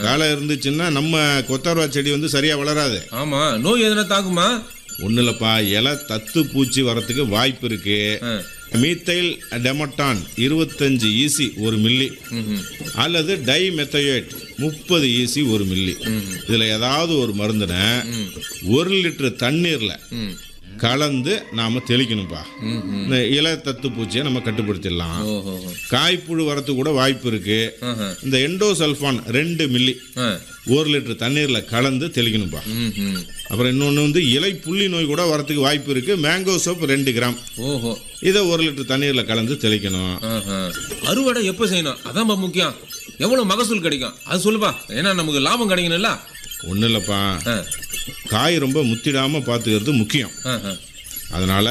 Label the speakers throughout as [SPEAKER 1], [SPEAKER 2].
[SPEAKER 1] காலை இருந்துச்சுன்னா நம்ம கொத்தவரவா செடி வந்து சரியா வளராது
[SPEAKER 2] ஆமா நோய் எதனா தாக்குமா
[SPEAKER 1] ஒன்றும் இல்லைப்பா இலை தத்து பூச்சி வரத்துக்கு வாய்ப்பு இருக்கு
[SPEAKER 2] ஆ.
[SPEAKER 1] மீத்தைல் டெமட்டான் இருபத்தஞ்சு ஈசி ஒரு மில்லி
[SPEAKER 2] ம்ஹும்.
[SPEAKER 1] அல்லது டை மெத்தயோட் முப்பது ஈசி ஒரு மில்லி இதில் ஏதாவது ஒரு மருந்தினை ஒரு லிட்டர் தண்ணீரில்
[SPEAKER 2] ம்.
[SPEAKER 1] கலந்து நாம் தெளிக்கணும்ப்பா
[SPEAKER 2] ம்ஹும்.
[SPEAKER 1] இந்த இலை தத்து பூச்சியை நம்ம கட்டுப்படுத்திடலாம்
[SPEAKER 2] ஓஹோ
[SPEAKER 1] காய்ப்புழு வரத்துக்கு கூட வாய்ப்பு இருக்கு
[SPEAKER 2] ஆஹா.
[SPEAKER 1] இந்த எண்டோசல்ஃபான் ரெண்டு மில்லி
[SPEAKER 2] ஆ.
[SPEAKER 1] ஒரு லிட்டர் தண்ணீரில் கலந்து தெளிக்கணும்ப்பா
[SPEAKER 2] ம்ஹும்.
[SPEAKER 1] அப்புறம் இன்னொன்று வந்து இலை புள்ளி நோய் கூட வரத்துக்கு வாய்ப்பு இருக்கு மேங்கோ சோப் ரெண்டு கிராம்
[SPEAKER 2] ஓஹோ
[SPEAKER 1] இதை ஒரு லிட்டர் தண்ணீரில் கலந்து தெளிக்கணும்
[SPEAKER 2] ஆஹா. அறுவடை எப்போ செய்யணும் அதான்ப்பா முக்கியம் எவ்வளவு மகசூல் கிடைக்கும் அது சொல்லுப்பா ஏன்னா நமக்கு லாபம் கிடைக்கணும்ல
[SPEAKER 1] ஒன்றும் இல்லைப்பா
[SPEAKER 2] ஆ.
[SPEAKER 1] காய் ரொம்ப முத்திடாமல் பார்த்துக்கிறது முக்கியம்
[SPEAKER 2] ஆஹா.
[SPEAKER 1] அதனால்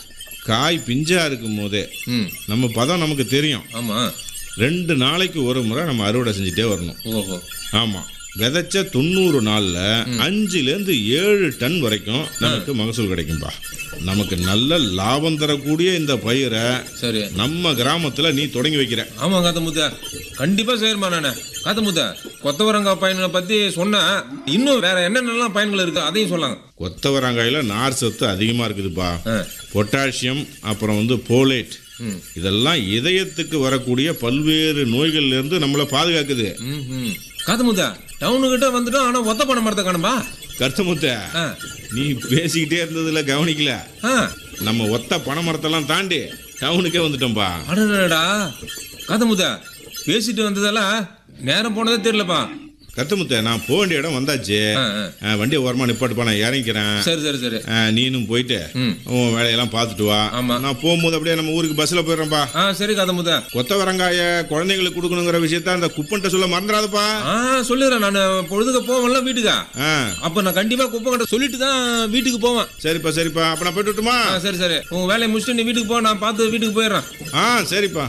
[SPEAKER 1] காய் பிஞ்சாக இருக்கும் போதே
[SPEAKER 2] ம்
[SPEAKER 1] நம்ம பதம் நமக்கு தெரியும்
[SPEAKER 2] ஆமா
[SPEAKER 1] ரெண்டு நாளைக்கு ஒரு முறை நம்ம அறுவடை செஞ்சுட்டே வரணும்
[SPEAKER 2] ஓஹோ
[SPEAKER 1] ஆமாம் விதைச்ச தொண்ணூறு நாளில் அஞ்சுலேருந்து ஏழு டன் வரைக்கும் நமக்கு மகசூல் கிடைக்கும்பா நமக்கு நல்ல லாபம் தரக்கூடிய இந்த பயிரை
[SPEAKER 2] சரி
[SPEAKER 1] நம்ம கிராமத்தில் நீ தொடங்கி வைக்கிற
[SPEAKER 2] ஆமா காத்தமுத்த கண்டிப்பா செய்யணுமா நானு காத்தமுத்த கொத்தவரங்காய் பயனை பத்தி சொன்னா இன்னும் வேற என்னென்னலாம் பயன்கள் இருக்கு அதையும் சொல்லாங்க
[SPEAKER 1] கொத்தவரங்காயில் நார் சத்து அதிகமாக இருக்குதுப்பா
[SPEAKER 2] ஆ.
[SPEAKER 1] பொட்டாசியம் அப்புறம் வந்து போலேட்
[SPEAKER 2] ம்.
[SPEAKER 1] இதெல்லாம் இதயத்துக்கு வரக்கூடிய பல்வேறு நோய்கள்ல இருந்து நம்மளை பாதுகாக்குது
[SPEAKER 2] ம் ம் காத்தமுத்த டவுனுக்கிட்ட வந்துட்டோம் ஆனா ஒத்த பண மரத்தை காணும்பா
[SPEAKER 1] கருத்தமுத்த
[SPEAKER 2] ஆ
[SPEAKER 1] நீ பேசிக்கிட்டே இருந்ததுல கவனிக்கல
[SPEAKER 2] ஆ
[SPEAKER 1] நம்ம ஒத்த பனை மரத்தெல்லாம் தாண்டி டவுனுக்கே வந்துட்டோம்பா
[SPEAKER 2] அடடா காத்தமுத்த பேசிட்டு வந்ததெல்லாம் நேரம் போனதே தெரியலப்பா
[SPEAKER 1] கருத்தமுத்த நான் போக வேண்டிய இடம் வந்தாச்சு
[SPEAKER 2] ஆ, ஆ.
[SPEAKER 1] ஆ, வண்டியை ஓரமா நிப்பாட்டுப்பா நான் இறங்கிக்கிறேன்
[SPEAKER 2] சரி சரி சரி
[SPEAKER 1] ஆ, நீனும் போயிட்டு
[SPEAKER 2] ம்.
[SPEAKER 1] உன் வேலையெல்லாம் பார்த்துட்டு வா
[SPEAKER 2] ஆமா.
[SPEAKER 1] நான் போகும்போது அப்படியே நம்ம ஊருக்கு பஸ்ஸில் போயிடுறேன்ப்பா
[SPEAKER 2] ஆ சரி காத்தமுத்த
[SPEAKER 1] கொத்தவரங்காய குழந்தைங்களுக்கு கொடுக்கணுங்கிற விஷயத்த அந்த குப்பன்ட்ட சொல்ல மறந்துடாதப்பா
[SPEAKER 2] ஆ சொல்லிடுறேன் நான் பொழுதுக்கு போவேன்ல வீட்டுக்கா
[SPEAKER 1] ஆ
[SPEAKER 2] அப்ப நான் கண்டிப்பா குப்பை கிட்ட சொல்லிட்டு தான் வீட்டுக்கு போவேன்
[SPEAKER 1] சரிப்பா சரிப்பா அப்ப நான் போயிட்டு வரட்டுமா?
[SPEAKER 2] ஆ சரி சரி உன் வேலையை முடிச்சுட்டு நீ வீட்டுக்கு போ நான் பார்த்து வீட்டுக்கு போயிடுறேன்
[SPEAKER 1] ஆ சரிப்பா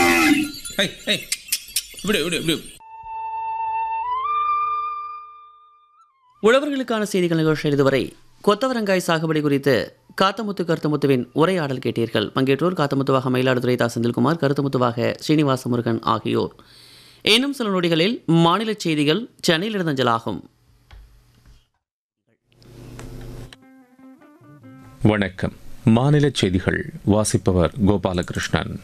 [SPEAKER 2] ஹை ஹை இப்படி இப்படி இப்படி
[SPEAKER 3] உழவர்களுக்கான செய்திகள் நிகழ்ச்சியில் இதுவரை கொத்தவரங்காய் சாகுபடி குறித்து காத்தமுத்து கருத்தமுத்துவின் உரையாடல் கேட்டீர்கள் பங்கேற்றோர் காத்தமுத்துவாக மயிலாடுதுறை தா செந்தில்குமார் கருத்தமுத்துவாக ஸ்ரீனிவாச முருகன் ஆகியோர் இன்னும் சில நொடிகளில் மாநில செய்திகள் சென்னையிலிருந்து அஞ்சலாகும்
[SPEAKER 4] வணக்கம் மாநில செய்திகள் வாசிப்பவர் கோபாலகிருஷ்ணன்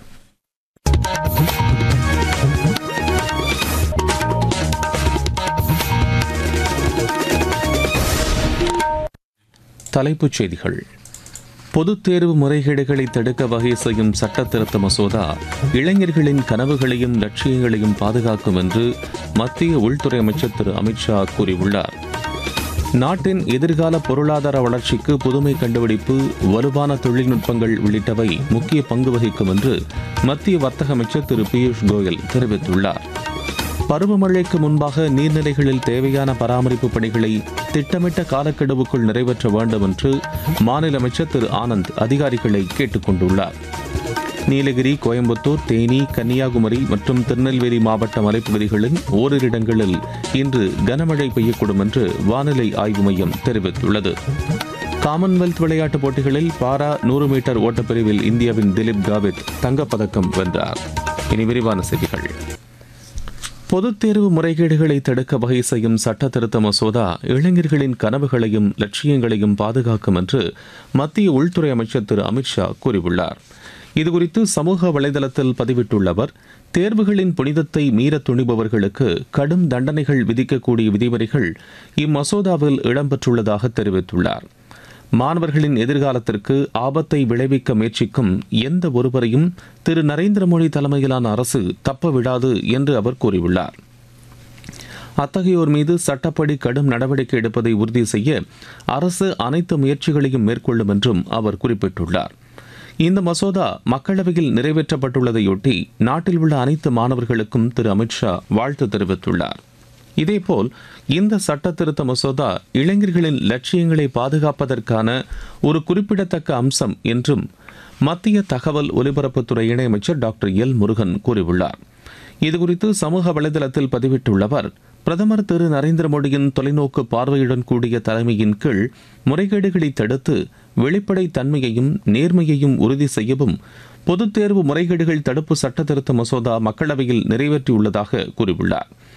[SPEAKER 4] தலைப்புச் செய்திகள் பொதுத் தேர்வு முறைகேடுகளை தடுக்க வகை செய்யும் சட்ட திருத்த மசோதா இளைஞர்களின் கனவுகளையும் லட்சியங்களையும் பாதுகாக்கும் என்று மத்திய உள்துறை அமைச்சர் திரு அமித்ஷா கூறியுள்ளார் நாட்டின் எதிர்கால பொருளாதார வளர்ச்சிக்கு புதுமை கண்டுபிடிப்பு வலுவான தொழில்நுட்பங்கள் உள்ளிட்டவை முக்கிய பங்கு வகிக்கும் என்று மத்திய வர்த்தக அமைச்சர் திரு பியூஷ் கோயல் தெரிவித்துள்ளார் பருவமழைக்கு முன்பாக நீர்நிலைகளில் தேவையான பராமரிப்பு பணிகளை திட்டமிட்ட காலக்கெடுவுக்குள் நிறைவேற்ற வேண்டும் என்று மாநில அமைச்சர் திரு ஆனந்த் அதிகாரிகளை கேட்டுக் கொண்டுள்ளார் நீலகிரி கோயம்புத்தூர் தேனி கன்னியாகுமரி மற்றும் திருநெல்வேலி மாவட்ட மலைப்பகுதிகளில் ஓரிரு இடங்களில் இன்று கனமழை பெய்யக்கூடும் என்று வானிலை ஆய்வு மையம் தெரிவித்துள்ளது காமன்வெல்த் விளையாட்டுப் போட்டிகளில் பாரா நூறு மீட்டர் ஓட்டப்பிரிவில் இந்தியாவின் திலீப் காவித் தங்கப்பதக்கம் வென்றார் இனி விரிவான செய்திகள் பொதுத் தேர்வு முறைகேடுகளை தடுக்க வகை செய்யும் சட்ட திருத்த மசோதா இளைஞர்களின் கனவுகளையும் லட்சியங்களையும் பாதுகாக்கும் என்று மத்திய உள்துறை அமைச்சர் திரு அமித்ஷா கூறியுள்ளார் இதுகுறித்து சமூக வலைதளத்தில் பதிவிட்டுள்ள அவர் தேர்வுகளின் புனிதத்தை மீறத் துணிபவர்களுக்கு கடும் தண்டனைகள் விதிக்கக்கூடிய விதிமுறைகள் இம்மசோதாவில் இடம்பெற்றுள்ளதாக தெரிவித்துள்ளார் மாணவர்களின் எதிர்காலத்திற்கு ஆபத்தை விளைவிக்க முயற்சிக்கும் எந்த ஒருவரையும் திரு நரேந்திர மோடி தலைமையிலான அரசு தப்ப விடாது என்று அவர் கூறியுள்ளார் அத்தகையோர் மீது சட்டப்படி கடும் நடவடிக்கை எடுப்பதை உறுதி செய்ய அரசு அனைத்து முயற்சிகளையும் மேற்கொள்ளும் என்றும் அவர் குறிப்பிட்டுள்ளார் இந்த மசோதா மக்களவையில் நிறைவேற்றப்பட்டுள்ளதையொட்டி நாட்டில் உள்ள அனைத்து மாணவர்களுக்கும் திரு அமித்ஷா வாழ்த்து தெரிவித்துள்ளார் இதேபோல் இந்த சட்ட திருத்த மசோதா இளைஞர்களின் லட்சியங்களை பாதுகாப்பதற்கான ஒரு குறிப்பிடத்தக்க அம்சம் என்றும் மத்திய தகவல் ஒலிபரப்புத்துறை இணையமைச்சர் டாக்டர் எல் முருகன் கூறியுள்ளார் இதுகுறித்து சமூக வலைதளத்தில் பதிவிட்டுள்ள அவர் பிரதமர் திரு நரேந்திர மோடியின் தொலைநோக்கு பார்வையுடன் கூடிய தலைமையின் கீழ் முறைகேடுகளை தடுத்து வெளிப்படை தன்மையையும் நேர்மையையும் உறுதி செய்யவும் பொதுத் தேர்வு முறைகேடுகள் தடுப்பு சட்ட திருத்த மசோதா மக்களவையில் நிறைவேற்றியுள்ளதாக கூறியுள்ளார்